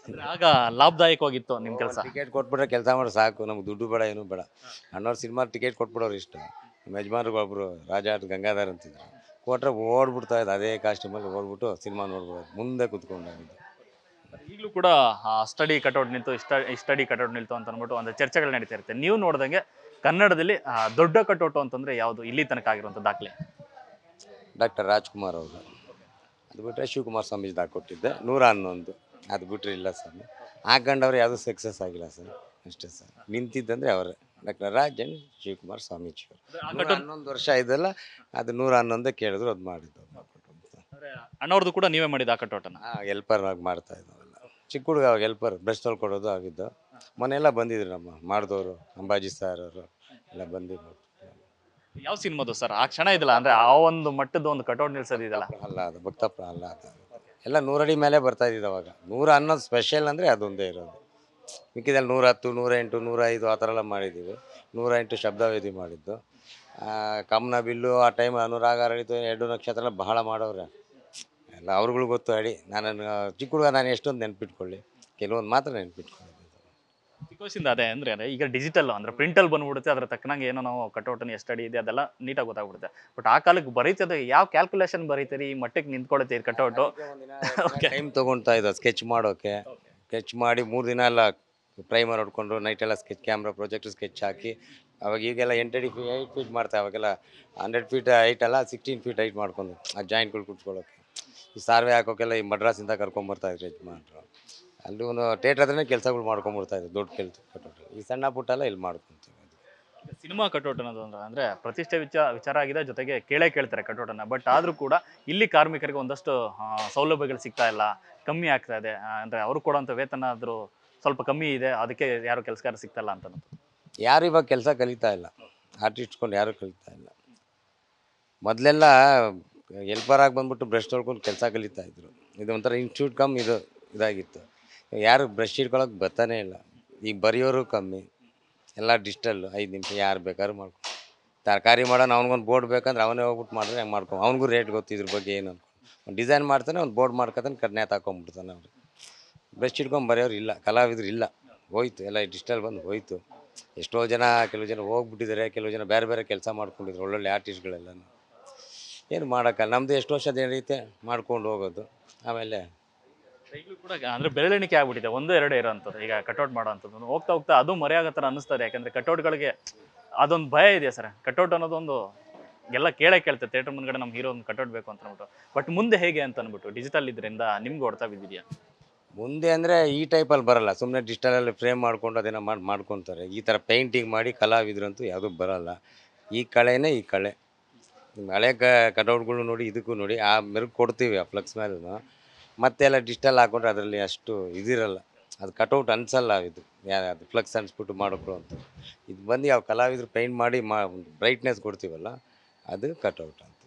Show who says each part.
Speaker 1: ಅಂದ್ರೆ ಆಗ ಲಾಭದಾಯಕವಾಗಿತ್ತು ನಿಮ್ಮ ಕೆಲಸ
Speaker 2: ಟಿಕೆಟ್ ಕೊಟ್ಬಿಟ್ರೆ ಕೆಲಸ ಮಾಡಿ ಸಾಕು ನಮ್ಗೆ ದುಡ್ಡು ಬೇಡ ಏನು ಬೇಡ ಅಣ್ಣವ್ರು ಸಿನಿಮಾ ಟಿಕೆಟ್ ಕೊಟ್ಬಿಡೋರು ಇಷ್ಟ ನಮ್ಮ ಯಜಮಾನ್ರಿಗೊಬ್ರು ರಾಜಾ ಗಂಗಾಧರ್ ಅಂತಿದ್ರು ಕೊಟ್ರೆ ಓಡ್ಬಿಡ್ತಾ ಇದ್ದ ಅದೇ ಕಾಸ್ಟ್ಯೂಮಲ್ಲಿ ಓಡ್ಬಿಟ್ಟು ಸಿನಿಮಾ ನೋಡ್ಬಿಡೋದು ಮುಂದೆ ಕುತ್ಕೊಂಡಾಗಿದ್ದು
Speaker 1: ಈಗಲೂ ಕೂಡ ಸ್ಟಡಿ ಕಟೌಟ್ ನಿಂತು ಸ್ಟಡಿ ಕಟೌಟ್ ನಿಲ್ತು ಅಂತ ಅಂದ್ಬಿಟ್ಟು ಒಂದು ಚರ್ಚೆಗಳು ನಡೀತಾ ಇರುತ್ತೆ ನೀವು ನೋಡ್ದಂಗೆ ಕನ್ನಡದಲ್ಲಿ ಆ, ದೊಡ್ಡ ಕಟೌಟ್ ಅಂತಂದ್ರೆ ಯಾವುದು ಇಲ್ಲಿ ತನಕ ಆಗಿರುವಂಥ ದಾಖಲೆ
Speaker 2: ಡಾಕ್ಟರ್ ರಾಜ್ಕುಮಾರ್ ಅವರು ಅದು ಬಿಟ್ಟರೆ ಶಿವಕುಮಾರ್ ಸ್ವಾಮೀಜಿ ಕೊಟ್ಟಿದ್ದೆ ನೂರ ಹನ್ನೊಂದು ಅದು ಬಿಟ್ಟರೆ ಇಲ್ಲ ಸ್ವಾಮಿ ಹಾಕೊಂಡವ್ರು ಯಾವುದೂ ಸಕ್ಸಸ್ ಆಗಿಲ್ಲ ಸರ್ ಅಷ್ಟೇ ಸರ್ ನಿಂತಿದ್ದಂದ್ರೆ ಅವರೇ ಡಾಕ್ಟರ್ ರಾಜ್ ಅಂಡ್ ಶಿವಕುಮಾರ್ ಸ್ವಾಮೀಜಿ ಅವರು ನೂರ ಹನ್ನೊಂದು ವರ್ಷ ಇದೆಲ್ಲ ಅದು ನೂರ ಹನ್ನೊಂದೇ ಕೇಳಿದ್ರು ಅದು ಮಾಡಿದ್ದು
Speaker 1: ಅಣ್ಣವ್ರದ್ದು ಕೂಡ ನೀವೇ ಮಾಡಿದ ಆ ಕಟೌಟನ್ನ
Speaker 2: ಹಾಂ ಹೆಲ್ಪರ್ ಆಗಿ ಮಾಡ್ತಾ ಇದ್ದಾವೆಲ್ಲ ಚಿಕ್ಕ ಹುಡುಗ ಅವಾಗ ಹೆಲ್ಪರ್ ಬ್ರಷ್ ತೊಳ್ಕೊಡೋದು ಆಗಿದ್ದು ಮೊನ್ನೆಲ್ಲ ಬಂದಿದ್ರು ನಮ್ಮ ಮಾಡಿದವರು ಅಂಬಾಜಿ ಸರ್ ಅವರು ಎಲ್ಲ ಬಂದಿದ್ರು
Speaker 1: ಯಾವ ಸಿನಿಮಾದು ಸರ್ ಆ ಕ್ಷಣ ಇದಿಲ್ಲ ಅಂದ್ರೆ ಆ ಒಂದು ಮಟ್ಟದ ಒಂದು ಕಟೌಟ್ ನಿಲ್ಸೋದಿದೆಯಲ್ಲ
Speaker 2: ಅಲ್ಲ ಅದು ಭಕ್ತ ಪ್ರಹ್ಲಾದ ಎಲ್ಲ ನೂರಡಿ ಮೇಲೆ ಬರ್ತಾ ಇದ್ದಿದ್ದು ಅವಾಗ ನೂರ ಹನ್ನೊಂದು ಸ್ಪೆಷಲ್ ಅಂದರೆ ಅದೊಂದೇ ಇರೋದು ಮಿಕ್ಕಿದಲ್ಲಿ ನೂರ ಹತ್ತು ನೂರ ಎಂಟು ನೂರ ಐದು ಆ ಥರ ಎಲ್ಲ ಮಾಡಿದ್ದೀವಿ ನೂರ ಎಂಟು ಶಬ್ದವೇದಿ ಮಾಡಿದ್ದು ಆ, ಕಮ್ನ ಬಿಲ್ಲು ಆ ಟೈಮ್ ಅನುರಾಗ ಅರಳಿತು ಎರಡು ನಕ್ಷತ್ರ ಎಲ್ಲ ಬಹಳ ಮಾಡೋರೆ ಎಲ್ಲ ಅವ್ರುಗಳು ಗೊತ್ತು ಹೇಳಿ ನಾನು ಚಿಕ್ಕ ಹುಡುಗ ನಾನು ಎಷ್ಟೊಂದು ನೆನ್ಪಿಟ್ಕೊಳ್ಳಿ ಕೆಲವೊಂದು ಮಾತ್ರ ನೆನ್ಪಿಟ್ಕೊಂಡಿದ್ದೆ
Speaker 1: ಚಿಕ್ಕ ವಯಸ್ಸಿಂದ ಅದೇ ಅಂದ್ರೆ ಅದೇ ಈಗ ಡಿಜಿಟಲ್ ಅಂದ್ರೆ ಪ್ರಿಂಟಲ್ಲಿ ಬಂದ್ಬಿಡುತ್ತೆ ಅದ್ರ ತಕ್ಕನಂಗೆ ಏನೋ ನಾವು ಕಟೌಟನ್ನು ಎಷ್ಟು ಅಡಿ ಇದೆ ಅದೆಲ್ಲ ನೀಟಾಗಿ ಗೊತ್ತಾಗ್ಬಿಡುತ್ತೆ ಬಟ್ ಆ ಕಾಲಕ್ಕೆ ಬರೀತದೆ ಯಾವ ಕ್ಯಾಲ್ಕುಲೇಷನ್ ಬರೀತೀರಿ ಈ ಮಟ್ಟಕ್ಕೆ ನಿಂತ್ಕೊಳುತ್ತೆ ಈ ಕಟೌಟು
Speaker 2: ಟೈಮ್ ತೊಗೊಳ್ತಾ ಇದ್ದ ಸ್ಕೆಚ್ ಮಾಡೋಕೆ ಸ್ಕೆಚ್ ಮಾಡಿ ಮೂರು ದಿನ ಎಲ್ಲ ಪ್ರೈಮರ್ ಹೊಡ್ಕೊಂಡು ನೈಟೆಲ್ಲ ಸ್ಕೆಚ್ ಕ್ಯಾಮ್ರಾ ಪ್ರೊಜೆಕ್ಟರ್ ಸ್ಕೆಚ್ ಹಾಕಿ ಅವಾಗ ಈಗೆಲ್ಲ ಎಂಟಡಿ ಫೀ ಏಯ್ಟ್ ಫೀಟ್ ಮಾಡ್ತಾ ಅವಾಗೆಲ್ಲ ಹಂಡ್ರೆಡ್ ಫೀಟ್ ಹೈಟ್ ಅಲ್ಲ ಸಿಕ್ಸ್ಟೀನ್ ಫೀಟ್ ಹೈಟ್ ಮಾಡ್ಕೊಂಡು ಆ ಜಾಯಿಂಟ್ಗಳು ಕುಟ್ಕೊಳ್ಳೋಕೆ ಈ ಸಾರ್ವೆ ಹಾಕೋಕೆಲ್ಲ ಈ ಮಡ್ರಾಸಿಂದ ಕರ್ಕೊಂಬರ್ತಾ ಇದ್ರು ಯಜಮಾನ್ರು ಅಲ್ಲಿ ಒಂದು ಥಿಯೇಟ್ರ್ ಹತ್ರನೇ ಕೆಲಸಗಳು ಮಾಡ್ಕೊಂಬರ್ತಾ ಇದ್ರು ದೊಡ್ಡ ಕೆಲಸ ಕಟ್ಟೋದು ಈ ಸಣ್ಣ ಪುಟ್ಟ ಎಲ್ಲ ಇಲ್ಲಿ ಮಾಡ್ಕೊತೀವಿ
Speaker 1: ಸಿನಿಮಾ ಕಟೌಟ್ ಅನ್ನೋದು ಅಂದ್ರೆ ಅಂದ್ರೆ ಪ್ರತಿಷ್ಠೆ ವಿಚ ವಿಚಾರ ಆಗಿದೆ ಜೊತೆಗೆ ಕೇಳೇ ಕೇಳ್ತಾರೆ ಕಟೌಟನ್ನ ಬಟ್ ಆದ್ರೂ ಕೂಡ ಇಲ್ಲಿ ಕಾರ್ಮಿಕರಿಗೆ ಒಂದಷ್ಟು ಆ, ಸೌಲಭ್ಯಗಳು ಸಿಗ್ತಾ ಇಲ್ಲ ಕಮ್ಮಿ ಆಗ್ತಾ ಇದೆ ಆ, ಅಂದ್ರೆ ಅವರು ಕೊಡೋಂಥ ವೇತನ ಆದ್ರೂ ಸ್ವಲ್ಪ ಕಮ್ಮಿ ಇದೆ ಅದಕ್ಕೆ ಯಾರು ಕೆಲಸಗಾರ ಸಿಗ್ತಲ್ಲ ಅಂತ ಅನ್ನೋದು.
Speaker 2: ಯಾರು ಇವಾಗ ಕೆಲಸ ಕಲಿತಾ ಇಲ್ಲ ಆರ್ಟಿಸ್ಟ್ಕೊಂಡು ಯಾರು ಕಲಿತಾ ಇಲ್ಲ ಮೊದಲೆಲ್ಲ ಹೆಲ್ಪರ್ ಆಗಿ ಬಂದ್ಬಿಟ್ಟು ಬ್ರಷ್ ತೊಳ್ಕೊಂಡು ಕೆಲಸ ಕಲಿತಾ ಇದ್ರು ಇದು ಒಂಥರ ಇನ್ಸ್ಟಿಟ್ಯೂಟ್ ಕಮ್ ಇದು ಇದಾಗಿತ್ತು ಯಾರು ಬ್ರಷ್ ಹಿಡ್ಕೊಳಕ್ಕೆ ಬರ್ತಾನೆ ಇಲ್ಲ ಈಗ ಬರೆಯೋರು ಕಮ್ಮಿ ಎಲ್ಲ ಡಿಜಿಟಲ್ ಐದು ನಿಮಿಷ ಯಾರು ಬೇಕಾದ್ರೂ ಮಾಡ್ಕೊ ತರಕಾರಿ ಮಾಡೋನು ಅವ್ನಿಗೊಂದು ಬೋರ್ಡ್ ಬೇಕಂದ್ರೆ ಅವನೇ ಹೋಗ್ಬಿಟ್ಟು ಮಾಡಿದ್ರೆ ಹೆಂಗೆ ಮಾಡ್ಕೊ ಅವ್ನಿಗೂ ರೇಟ್ ಗೊತ್ತು ಇದ್ರ ಬಗ್ಗೆ ಏನು ಅನ್ಕೊ ಒಂದು ಡಿಸೈನ್ ಮಾಡ್ತಾನೆ ಒಂದು ಬೋರ್ಡ್ ಮಾಡ್ಕೊತಾನೆ ಕಡ್ನೆ ಹಾಕೊಂಬಿಡ್ತಾನೆ ಅವ್ರು ಬ್ರಷ್ ಹಿಡ್ಕೊಂಡು ಬರೆಯೋರು ಇಲ್ಲ ಕಲಾವಿದ್ರು ಇಲ್ಲ ಹೋಯ್ತು ಎಲ್ಲ ಡಿಜಿಟಲ್ ಬಂದು ಹೋಯ್ತು ಎಷ್ಟೋ ಜನ ಕೆಲವು ಜನ ಹೋಗ್ಬಿಟ್ಟಿದ್ದಾರೆ ಕೆಲವು ಜನ ಬೇರೆ ಬೇರೆ ಕೆಲಸ ಮಾಡ್ಕೊಂಡಿದ್ರು ಒಳ್ಳೊಳ್ಳೆ ಆರ್ಟಿಸ್ಟ್ಗಳೆಲ್ಲ ಏನು ಮಾಡೋಕ್ಕಲ್ಲ ನಮ್ಮದು ಎಷ್ಟು ವರ್ಷದ ಏನೈತೆ ಮಾಡ್ಕೊಂಡು ಹೋಗೋದು ಆಮೇಲೆ
Speaker 1: ಈಗಲೂ ಕೂಡ ಅಂದ್ರೆ ಬೆರಳೆಣಿಕೆ ಆಗ್ಬಿಟ್ಟಿದೆ ಒಂದು ಎರಡು ಇರೋಂಥದ್ದು ಈಗ ಕಟೌಟ್ ಮಾಡೋಂಥದ್ದು ಹೋಗ್ತಾ ಹೋಗ್ತಾ ಅದು ಮರೆಯಾಗೋ ಥರ ಅನ್ನಿಸ್ತದೆ ಯಾಕಂದ್ರೆ ಕಟೌಟ್ಗಳಿಗೆ ಅದೊಂದು ಭಯ ಇದೆ ಸರ್ ಕಟೌಟ್ ಅನ್ನೋದೊಂದು ಎಲ್ಲ ಕೇಳೇ ಕೇಳ್ತದೆ ಥಿಯೇಟರ್ ಮುಂದ್ಗಡೆ ನಮ್ಮ ಹೀರೋ ಒಂದು ಕಟೌಟ್ ಬೇಕು ಅಂತ ಅಂದ್ಬಿಟ್ಟು ಬಟ್ ಮುಂದೆ ಹೇಗೆ ಅಂತ ಅಂದ್ಬಿಟ್ಟು ಡಿಜಿಟಲ್ ಇದರಿಂದ ನಿಮ್ಗೆ ಹೊಡ್ತಾ ಬಿದ್ದಿದೆಯಾ
Speaker 2: ಮುಂದೆ ಅಂದರೆ ಈ ಟೈಪಲ್ಲಿ ಬರಲ್ಲ ಸುಮ್ಮನೆ ಡಿಜಿಟಲಲ್ಲಿ ಫ್ರೇಮ್ ಮಾಡ್ಕೊಂಡು ಅದನ್ನು ಮಾಡಿ ಮಾಡ್ಕೊತಾರೆ ಈ ಥರ ಪೇಂಟಿಂಗ್ ಮಾಡಿ ಕಲಾವಿದ್ರಂತೂ ಯಾವುದೂ ಬರಲ್ಲ ಈ ಕಳೆನೇ ಈ ಕಳೆ ನಿಮ್ಮ ಹಳೆ ಕ ಕಟೌಟ್ಗಳು ನೋಡಿ ಇದಕ್ಕೂ ನೋಡಿ ಆ ಮೆರುಗು ಕೊಡ್ತೀವಿ ಆ ಫ್ಲಕ್ಸ್ ಮೇಲೂ ಮತ್ತೆ ಎಲ್ಲ ಡಿಜಿಟಲ್ ಹಾಕೊಂಡ್ರೆ ಅದರಲ್ಲಿ ಅಷ್ಟು ಇದಿರಲ್ಲ ಅದು ಕಟೌಟ್ ಅನ್ಸಲ್ಲ ಇದು ಯಾ- ಅದು ಫ್ಲಕ್ಸ್ ಅನ್ಸ್ಬಿಟ್ಟು ಮಾಡೋಕ್ರು ಅಂತ ಇದು ಬಂದು ಯಾವ ಕಲಾವಿದ್ರು ಪೇಂಟ್ ಮಾಡಿ ಮಾ ಬ್ರೈಟ್ನೆಸ್ ಕೊಡ್ತೀವಲ್ಲ ಅದು ಕಟೌಟ್ ಅಂತ